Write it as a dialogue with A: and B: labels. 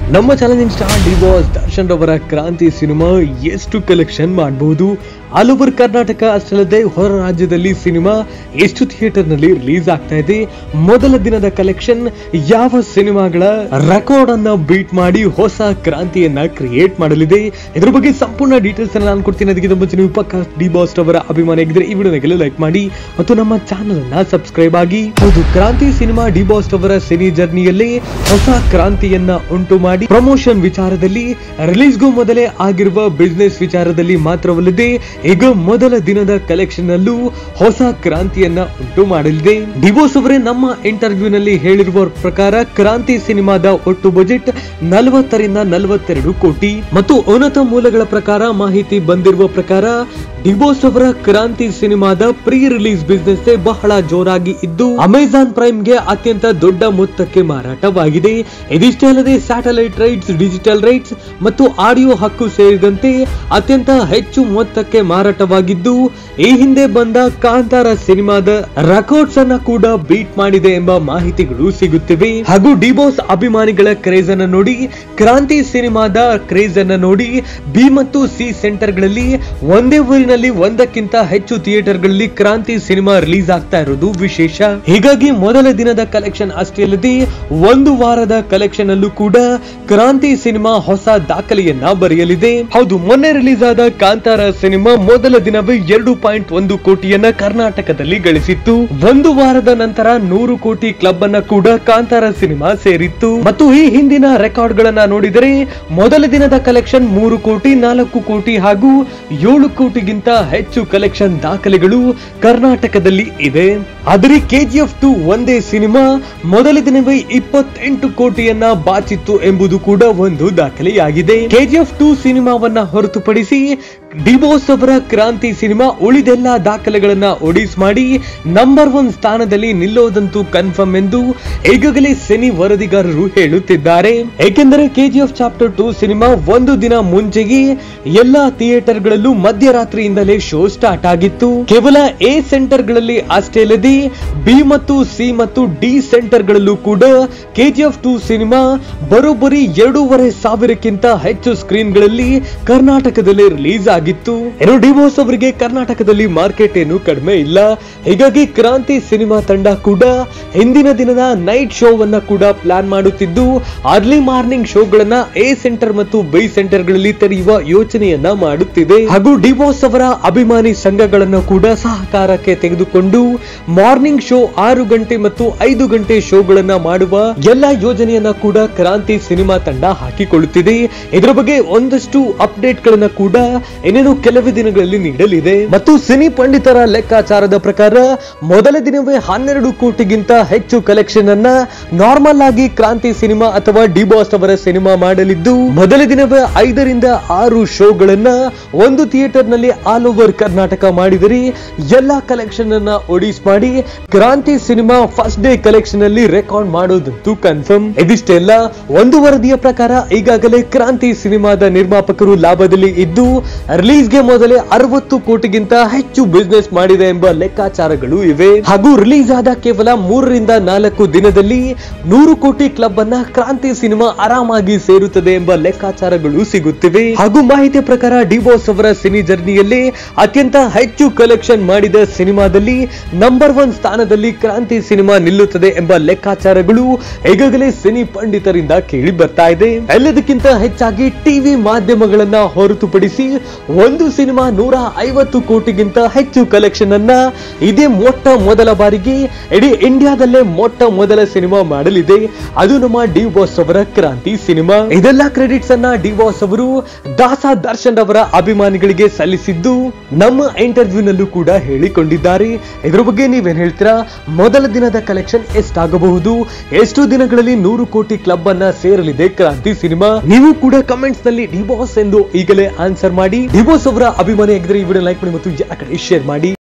A: ನಮ್ಮ challenging star D Boss Darshan ರವರ Kranti cinema ಎಷ್ಟು ಕಲೆಕ್ಷನ್ ಮಾಡಬಹುದು ಆಲ್ ಓವರ್ ಕರ್ನಾಟಕ ಅಷ್ಟಲ್ಲದೆ ಹೊರ ರಾಜ್ಯದಲ್ಲಿ ಸಿನಿಮಾ ಎಷ್ಟು ಥಿಯೇಟರ್ ನಲ್ಲಿ ರಿಲೀಸ್ ಆಗ್ತಾ ಇದೆ ಮೊದಲ ದಿನದ ಕಲೆಕ್ಷನ್ ಯಾವ ಸಿನಿಮಾಗಳ ರೆಕಾರ್ಡ್ ಅನ್ನ ಬೀಟ್ ಮಾಡಿ ಹೊಸ ಕ್ರಾಂತಿಯನ್ನ ಕ್ರಿಯೇಟ್ ಮಾಡಲಿದೆ ಇದ್ರ ಬಗ್ಗೆ ಸಂಪೂರ್ಣ ಡೀಟೇಲ್ಸ್ ಅನ್ನ ನಾನು ಕೊಡ್ತೀನಿ ಅದಕ್ಕೆ ತುಂಬ ನೀವು ಪಕ್ಕ ಡಿ ಬಾಸ್ ಅವರ ಅಭಿಮಾನಿ ಆಗಿದ್ರೆ ಈ ವಿಡಿಯೋನಾಗೆಲ್ಲ ಲೈಕ್ ಮಾಡಿ ಮತ್ತು ನಮ್ಮ ಚಾನಲ್ ಅನ್ನ ಸಬ್ಸ್ಕ್ರೈಬ್ ಆಗಿ ಹೌದು ಕ್ರಾಂತಿ ಸಿನಿಮಾ ಡಿ ಬಾಸ್ ಅವರ ಸಿನಿ ಜರ್ನಿಯಲ್ಲಿ ಹೊಸ ಕ್ರಾಂತಿಯನ್ನ ಉಂಟು ಮಾಡಿ ಪ್ರಮೋಷನ್ ವಿಚಾರದಲ್ಲಿ ರಿಲೀಸ್ಗೂ ಮೊದಲೇ ಆಗಿರುವ ಬಿಸ್ನೆಸ್ ವಿಚಾರದಲ್ಲಿ ಮಾತ್ರವಲ್ಲದೆ ಈಗ ಮೊದಲ ದಿನದ ಕಲೆಕ್ಷನ್ ಅಲ್ಲೂ ಹೊಸ ಕ್ರಾಂತಿಯನ್ನ ಉಂಟು ಮಾಡಲಿದೆ ಡಿವೋರ್ಸ್ ಅವರೇ ನಮ್ಮ ಇಂಟರ್ವ್ಯೂ ನಲ್ಲಿ ಹೇಳಿರುವ ಪ್ರಕಾರ ಕ್ರಾಂತಿ ಸಿನಿಮಾದ ಒಟ್ಟು ಬಜೆಟ್ ನಲವತ್ತರಿಂದ ನಲವತ್ತೆರಡು ಕೋಟಿ ಮತ್ತು ಉನ್ನತ ಮೂಲಗಳ ಪ್ರಕಾರ ಮಾಹಿತಿ ಬಂದಿರುವ ಪ್ರಕಾರ ಡಿವೋರ್ಸ್ ಅವರ ಕ್ರಾಂತಿ ಸಿನಿಮಾದ ಪ್ರೀ ರಿಲೀಸ್ ಬಿಸ್ನೆಸ್ ಬಹಳ ಜೋರಾಗಿ ಇದ್ದು ಅಮೆಜಾನ್ ಪ್ರೈಮ್ ಗೆ ಅತ್ಯಂತ ದೊಡ್ಡ ಮೊತ್ತಕ್ಕೆ ಮಾರಾಟವಾಗಿದೆ ಇದಿಷ್ಟೇ ಅಲ್ಲದೆ ಸ್ಯಾಟಲೈಟ್ ರೈಟ್ಸ್ ಡಿಜಿಟಲ್ ರೈಟ್ಸ್ ಮತ್ತು ಆಡಿಯೋ ಹಕ್ಕು ಸೇರಿದಂತೆ ಅತ್ಯಂತ ಹೆಚ್ಚು ಮೊತ್ತಕ್ಕೆ ಮಾರಾಟವಾಗಿದ್ದು ಈ ಹಿಂದೆ ಬಂದ ಕಾಂತಾರ ಸಿನಿಮಾದ ರೆಕಾರ್ಡ್ಸ್ ಅನ್ನ ಕೂಡ ಬೀಟ್ ಮಾಡಿದೆ ಎಂಬ ಮಾಹಿತಿಗಳು ಸಿಗುತ್ತಿವೆ ಹಾಗೂ ಡಿಬೋಸ್ ಅಭಿಮಾನಿಗಳ ಕ್ರೇಜ್ ಅನ್ನ ನೋಡಿ ಕ್ರಾಂತಿ ಸಿನಿಮಾದ ಕ್ರೇಜ್ ಅನ್ನ ನೋಡಿ ಬಿ ಮತ್ತು ಸಿ ಸೆಂಟರ್ ಗಳಲ್ಲಿ ಒಂದೇ ಊರಿನಲ್ಲಿ ಒಂದಕ್ಕಿಂತ ಹೆಚ್ಚು ಥಿಯೇಟರ್ ಗಳಲ್ಲಿ ಕ್ರಾಂತಿ ಸಿನಿಮಾ ರಿಲೀಸ್ ಆಗ್ತಾ ಇರೋದು ವಿಶೇಷ ಹೀಗಾಗಿ ಮೊದಲ ದಿನದ ಕಲೆಕ್ಷನ್ ಅಷ್ಟೇ ಅಲ್ಲದೆ ಒಂದು ವಾರದ ಕಲೆಕ್ಷನ್ ಅಲ್ಲೂ ಕೂಡ ಕ್ರಾಂತಿ ಸಿನಿಮಾ ಹೊಸ ದಾಖಲೆಯನ್ನ ಬರೆಯಲಿದೆ ಹೌದು ಮೊನ್ನೆ ರಿಲೀಸ್ ಆದ ಕಾಂತಾರ ಸಿನಿಮಾ ಮೊದಲ ದಿನವೇ ಎರಡು ಪಾಯಿಂಟ್ ಒಂದು ಕೋಟಿಯನ್ನ ಕರ್ನಾಟಕದಲ್ಲಿ ಗಳಿಸಿತ್ತು ಒಂದು ವಾರದ ನಂತರ ನೂರು ಕೋಟಿ ಕ್ಲಬ್ ಅನ್ನ ಕೂಡ ಕಾಂತಾರ ಸಿನಿಮಾ ಸೇರಿತ್ತು ಮತ್ತು ಈ ಹಿಂದಿನ ರೆಕಾರ್ಡ್ ಗಳನ್ನ ನೋಡಿದರೆ ಮೊದಲ ದಿನದ ಕಲೆಕ್ಷನ್ ಮೂರು ಕೋಟಿ ನಾಲ್ಕು ಕೋಟಿ ಹಾಗೂ ಏಳು ಕೋಟಿಗಿಂತ ಹೆಚ್ಚು ಕಲೆಕ್ಷನ್ ದಾಖಲೆಗಳು ಕರ್ನಾಟಕದಲ್ಲಿ ಇದೆ ಆದರೆ ಕೆಜಿಎಫ್ ಟು ಒಂದೇ ಸಿನಿಮಾ ಮೊದಲ ದಿನವೇ ಇಪ್ಪತ್ತೆಂಟು ಕೋಟಿಯನ್ನ ಬಾಚಿತ್ತು ಎಂಬುದು ಕೂಡ ಒಂದು ದಾಖಲೆಯಾಗಿದೆ ಕೆಜಿಎಫ್ ಟು ಸಿನಿಮಾವನ್ನ ಹೊರತುಪಡಿಸಿ ಡಿಬೋಸ್ ಅವರ ಕ್ರಾಂತಿ ಸಿನಿಮಾ ಉಳಿದೆಲ್ಲ ದಾಖಲೆಗಳನ್ನ ಒಡಿಸ್ ಮಾಡಿ ನಂಬರ್ ಒನ್ ಸ್ಥಾನದಲ್ಲಿ ನಿಲ್ಲೋದಂತೂ ಕನ್ಫರ್ಮ್ ಎಂದು ಈಗಾಗಲೇ ಸಿನಿ ವರದಿಗಾರರು ಹೇಳುತ್ತಿದ್ದಾರೆ ಏಕೆಂದರೆ ಕೆಜಿಎಫ್ ಚಾಪ್ಟರ್ ಟು ಸಿನಿಮಾ ಒಂದು ದಿನ ಮುಂಚೆಗೆ ಎಲ್ಲಾ ಥಿಯೇಟರ್ ಗಳಲ್ಲೂ ಮಧ್ಯರಾತ್ರಿಯಿಂದಲೇ ಶೋ ಸ್ಟಾರ್ಟ್ ಆಗಿತ್ತು ಕೇವಲ ಎ ಸೆಂಟರ್ ಗಳಲ್ಲಿ ಅಷ್ಟೇ ಅಲ್ಲದೆ ಬಿ ಮತ್ತು ಸಿ ಮತ್ತು ಡಿ ಸೆಂಟರ್ ಗಳಲ್ಲೂ ಕೂಡ ಕೆಜಿಎಫ್ ಟು ಸಿನಿಮಾ ಬರೋಬ್ಬರಿ ಎರಡೂವರೆ ಸಾವಿರಕ್ಕಿಂತ ಹೆಚ್ಚು ಸ್ಕ್ರೀನ್ ಗಳಲ್ಲಿ ಕರ್ನಾಟಕದಲ್ಲಿ ರಿಲೀಸ್ ಆಗಿತ್ತು ಏನು ಡಿವೋರ್ಸ್ ಅವರಿಗೆ ಕರ್ನಾಟಕದಲ್ಲಿ ಮಾರ್ಕೆಟ್ ಏನು ಕಡಿಮೆ ಇಲ್ಲ ಹೀಗಾಗಿ ಕ್ರಾಂತಿ ಸಿನಿಮಾ ತಂಡ ಕೂಡ ಹಿಂದಿನ ದಿನದ ನೈಟ್ ಶೋ ವನ್ನ ಕೂಡ ಪ್ಲಾನ್ ಮಾಡುತ್ತಿದ್ದು ಅರ್ಲಿ ಮಾರ್ನಿಂಗ್ ಶೋಗಳನ್ನ ಎ ಸೆಂಟರ್ ಮತ್ತು ಬಿ ಸೆಂಟರ್ ಗಳಲ್ಲಿ ತೆರೆಯುವ ಯೋಚನೆಯನ್ನ ಮಾಡುತ್ತಿದೆ ಹಾಗೂ ಡಿವೋರ್ಸ್ ಅವರ ಅಭಿಮಾನಿ ಸಂಘಗಳನ್ನು ಕೂಡ ಸಹಕಾರಕ್ಕೆ ತೆಗೆದುಕೊಂಡು ಮಾರ್ನಿಂಗ್ ಶೋ ಆರು ಗಂಟೆ ಮತ್ತು ಐದು ಗಂಟೆ ಶೋಗಳನ್ನ ಮಾಡುವ ಎಲ್ಲ ಯೋಜನೆಯನ್ನ ಕೂಡ ಕ್ರಾಂತಿ ಸಿನಿಮಾ ತಂಡ ಹಾಕಿಕೊಳ್ಳುತ್ತಿದೆ ಇದರ ಬಗ್ಗೆ ಒಂದಷ್ಟು ಅಪ್ಡೇಟ್ ಗಳನ್ನ ಕೂಡ ಇನ್ನೇನು ಕೆಲವೇ ದಿನಗಳಲ್ಲಿ ನೀಡಲಿದೆ ಮತ್ತು ಸಿನಿ ಪಂಡಿತರ ಲೆಕ್ಕಾಚಾರದ ಪ್ರಕಾರ ಮೊದಲ ದಿನವೇ ಹನ್ನೆರಡು ಕೋಟಿಗಿಂತ ಹೆಚ್ಚು ಕಲೆಕ್ಷನ್ ಅನ್ನ ನಾರ್ಮಲ್ ಆಗಿ ಕ್ರಾಂತಿ ಸಿನಿಮಾ ಅಥವಾ ಡಿಬಾಸ್ ಅವರ ಸಿನಿಮಾ ಮಾಡಲಿದ್ದು ಮೊದಲ ದಿನವೇ ಐದರಿಂದ ಆರು ಶೋಗಳನ್ನ ಒಂದು ಥಿಯೇಟರ್ ನಲ್ಲಿ ಆಲ್ ಓವರ್ ಕರ್ನಾಟಕ ಮಾಡಿದರೆ ಎಲ್ಲಾ ಕಲೆಕ್ಷನ್ ಅನ್ನ ಒಡಿಸ್ ಮಾಡಿ Kranti cinema first day collection ಅಲ್ಲಿ ರೆಕಾರ್ಡ್ ಮಾಡೋದಂತೂ ಕನ್ಫರ್ಮ್ ಇದಿಷ್ಟೇ ಅಲ್ಲ ಒಂದು ವರದಿಯ ಪ್ರಕಾರ ಈಗಾಗಲೇ ಕ್ರಾಂತಿ ಸಿನಿಮಾದ ನಿರ್ಮಾಪಕರು ಲಾಭದಲ್ಲಿ ಇದ್ದು ರಿಲೀಸ್ಗೆ ಮೊದಲೇ ಅರವತ್ತು ಕೋಟಿಗಿಂತ ಹೆಚ್ಚು ಬಿಸ್ನೆಸ್ ಮಾಡಿದೆ ಎಂಬ ಲೆಕ್ಕಾಚಾರಗಳು ಇವೆ ಹಾಗೂ ರಿಲೀಸ್ ಆದ ಕೇವಲ ಮೂರರಿಂದ ನಾಲ್ಕು ದಿನದಲ್ಲಿ ನೂರು ಕೋಟಿ ಕ್ಲಬ್ ಅನ್ನ ಕ್ರಾಂತಿ ಸಿನಿಮಾ ಆರಾಮಾಗಿ ಸೇರುತ್ತದೆ ಎಂಬ ಲೆಕ್ಕಾಚಾರಗಳು ಸಿಗುತ್ತಿವೆ ಹಾಗೂ ಮಾಹಿತಿಯ ಪ್ರಕಾರ ಡಿಬೋಸ್ ಅವರ ಸಿನಿ ಜರ್ನಿಯಲ್ಲಿ ಅತ್ಯಂತ ಹೆಚ್ಚು ಕಲೆಕ್ಷನ್ ಮಾಡಿದ ಸಿನಿಮಾದಲ್ಲಿ ನಂಬರ್ ಒನ್ ಸ್ಥಾನದಲ್ಲಿ ಕ್ರಾಂತಿ ಸಿನಿಮಾ ನಿಲ್ಲುತ್ತದೆ ಎಂಬ ಲೆಕ್ಕಾಚಾರಗಳು ಈಗಾಗಲೇ ಸಿನಿ ಪಂಡಿತರಿಂದ ಕೇಳಿ ಬರ್ತಾ ಇದೆ ಎಲ್ಲದಕ್ಕಿಂತ ಹೆಚ್ಚಾಗಿ ಟಿವಿ ಮಾಧ್ಯಮಗಳನ್ನ ಹೊರತುಪಡಿಸಿ ಒಂದು ಸಿನಿಮಾ ನೂರ ಐವತ್ತು ಕೋಟಿಗಿಂತ ಹೆಚ್ಚು ಕಲೆಕ್ಷನ್ ಅನ್ನ ಇದೇ ಮೊಟ್ಟ ಮೊದಲ ಬಾರಿಗೆ ಇಡೀ ಇಂಡಿಯಾದಲ್ಲೇ ಮೊಟ್ಟ ಮೊದಲ ಸಿನಿಮಾ ಮಾಡಲಿದೆ ಅದು ನಮ್ಮ ಡಿ ಬಾಸ್ ಅವರ ಕ್ರಾಂತಿ ಸಿನಿಮಾ ಇದೆಲ್ಲ ಕ್ರೆಡಿಟ್ಸ್ ಅನ್ನ ಡಿ ಬಾಸ್ ಅವರು ದಾಸ ದರ್ಶನ್ ಅವರ ಅಭಿಮಾನಿಗಳಿಗೆ ಸಲ್ಲಿಸಿದ್ದು ನಮ್ಮ ಇಂಟರ್ವ್ಯೂ ನಲ್ಲೂ ಕೂಡ ಹೇಳಿಕೊಂಡಿದ್ದಾರೆ ಇದ್ರ ಬಗ್ಗೆ ನೀವೇನ್ ಹೇಳ್ತೀರಾ ಮೊದಲ ದಿನದ ಕಲೆಕ್ಷನ್ ಎಷ್ಟಾಗಬಹುದು ಎಷ್ಟು ದಿನಗಳಲ್ಲಿ ನೂರು ಕೋಟಿ ಕ್ಲಬ್ ಅನ್ನ ಸೇರಲಿದೆ ಕ್ರಾಂತಿ ಸಿನಿಮಾ ನೀವು ಕೂಡ ಕಮೆಂಟ್ಸ್ ನಲ್ಲಿ ಡಿಬಾಸ್ ಎಂದು ಈಗಲೇ ಆನ್ಸರ್ ಮಾಡಿ ಡಿಬಾಸ್ ಅವರ ಅಭಿಮಾನಿ ಆಗಿದ್ರೆ ಈ ವಿಡಿಯೋ ಲೈಕ್ ಮಾಡಿ ಮತ್ತು ಶೇರ್ ಮಾಡಿ